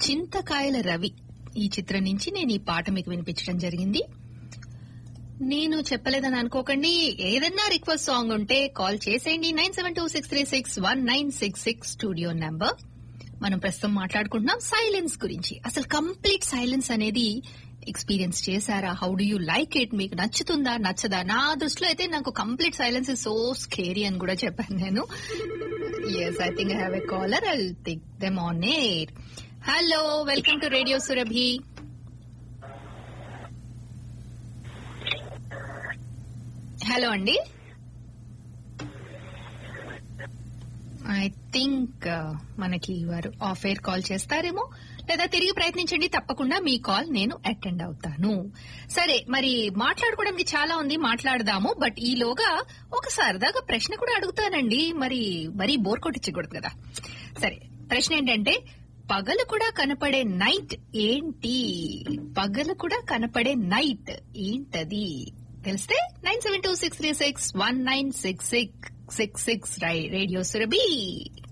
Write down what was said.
చింతకాయల రవి ఈ చిత్రం నుంచి నేను ఈ పాట మీకు వినిపించడం జరిగింది నేను చెప్పలేదని అనుకోకండి ఏదన్నా రిక్వెస్ట్ సాంగ్ ఉంటే కాల్ చేసేయండి nine seven two six three six one nine six six studio number మనం ప్రస్తుతం మాట్లాడుకుంటున్నాం సైలెన్స్ గురించి అసలు కంప్లీట్ సైలెన్స్ అనేది ఎక్స్పీరియన్స్ చేశారా how do you like it మీకు నచ్చుతుందా నచ్చదా నా దృష్టిలో అయితే నాకు complete silence is so scary అని కూడా చెప్పాను నేను yes I think I have a caller I think them on air hello welcome to radio Surabhi hello అండి ఐ థింక్ మనకి వారు ఆఫ్ ఎయిర్ కాల్ చేస్తారేమో లేదా తిరిగి ప్రయత్నించండి తప్పకుండా మీ కాల్ నేను అటెండ్ అవుతాను సరే మరి మాట్లాడుకోవడానికి చాలా ఉంది మాట్లాడదాము బట్ ఈలోగా ఒక సరదాగా ప్రశ్న కూడా అడుగుతానండి మరి మరీ బోర్ కొట్టించకూడదు కదా సరే ప్రశ్న ఏంటంటే పగలు కూడా కనపడే నైట్ ఏంటి పగలు కూడా కనపడే నైట్ ఏంటది తెలిస్తే nine seven two six three six one nine six six six six radio Surabhi